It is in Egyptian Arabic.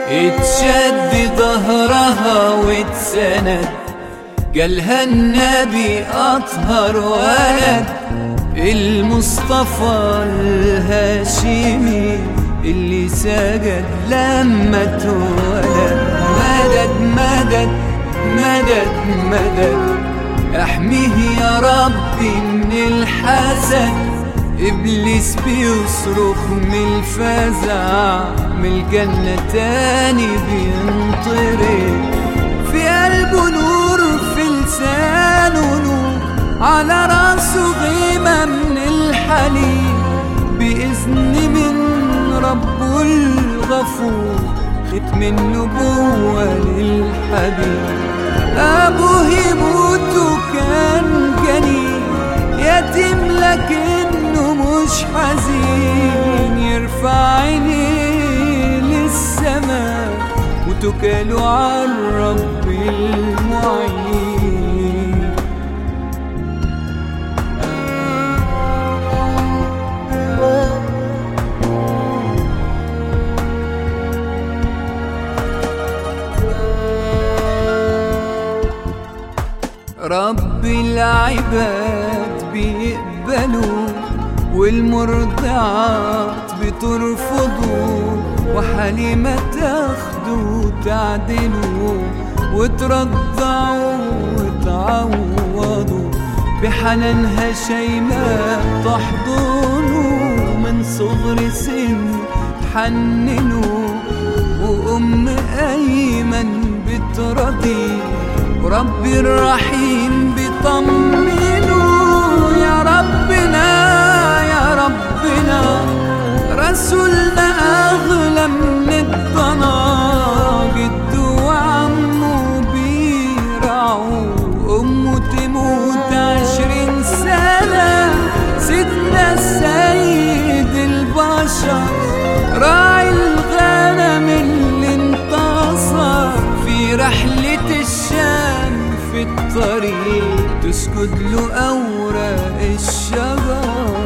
اتشد ظهرها واتسند قالها النبي أطهر ولد المصطفى الهاشمي اللي سجد لما اتولد مدد مدد مدد مدد احميه يا ربي من الحسد ابليس بيصرخ من الفزع من الجنة تاني بينطرد في قلبه نور في لسانه نور على راسه غيمة من الحليب بإذن من ربه الغفور ختم النبوة للحبيب أبوه يموت وكان جنين يتيم لكنه مش حزين يرفع عينيه للسماء وتكاله على الرب المعين رب العباد بيقبلوا والمرضعات بترفضوا وحليمة تاخدوا تعدلوا وترضعوا وتعوضوا بحنانها شيماء تحضنوا من صغر سن تحننوا وأم أيمن بترضي وربي الرحيم بيطمنه يا ربنا يا ربنا رسولنا أغلى من الضنا جده وعمه بيرعوا أمه تموت عشرين سنة سيدنا السيد البشر راعي الغنم اللي انتصر في رحلة الشام في الطريق تسكت له أوراق الشجر